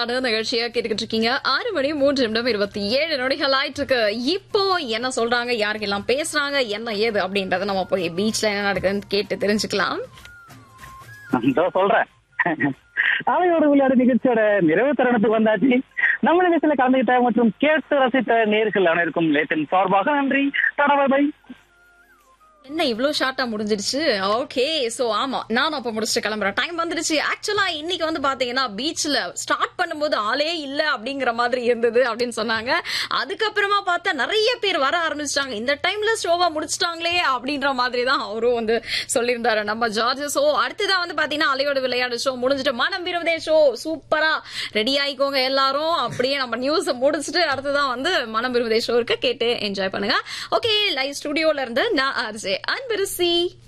விளையாடு நிகழ்ச்சியை கேட்டுக்கிட்டு இருக்கீங்க ஆறு மணி மூன்று நிமிடம் இருபத்தி ஏழு நொடிகள் ஆயிட்டு இருக்கு இப்போ என்ன சொல்றாங்க யாருக்கெல்லாம் பேசுறாங்க என்ன ஏது அப்படின்றத நம்ம போய் பீச்ல என்ன நடக்குதுன்னு கேட்டு தெரிஞ்சுக்கலாம் இதோ சொல்றேன் அலையோட விளையாடு நிகழ்ச்சியோட நிறைவு தருணத்துக்கு வந்தாச்சு நம்ம நிகழ்ச்சியில கலந்துகிட்ட மற்றும் கேட்டு ரசித்த நேர்கள் அனைவருக்கும் லேத்தின் சார்பாக நன்றி தடவை என்ன இவ்ளோ ஷார்ட்டா முடிஞ்சிடுச்சு ஓகே சோ ஆமா நான் அப்ப முடிச்சுட்டு கிளம்புறேன் டைம் வந்துடுச்சு ஆக்சுவலா இன்னைக்கு வந்து பாத்தீங்கன்னா பீச்ல ஸ்டார்ட் பண்ணும்போது ஆளே இல்ல அப்படிங்கிற மாதிரி இருந்தது அப்படின்னு சொன்னாங்க அதுக்கப்புறமா பார்த்தா நிறைய பேர் வர ஆரம்பிச்சிட்டாங்க இந்த டைம்ல ஷோவா முடிச்சிட்டாங்களே அப்படின்ற மாதிரி தான் அவரும் வந்து சொல்லியிருந்தாரு நம்ம ஜார்ஜ் சோ அடுத்ததான் வந்து பாத்தீங்கன்னா அலையோட விளையாடு ஷோ முடிஞ்சிட்டு மனம் விரும்பதே ஷோ சூப்பரா ரெடி ஆயிக்கோங்க எல்லாரும் அப்படியே நம்ம நியூஸ் முடிச்சிட்டு அடுத்ததான் வந்து மனம் விரும்பதே ஷோ இருக்கு கேட்டு என்ஜாய் பண்ணுங்க ஓகே லைவ் ஸ்டுடியோல இருந்து நான் ஆர்ஜே அன்பரசி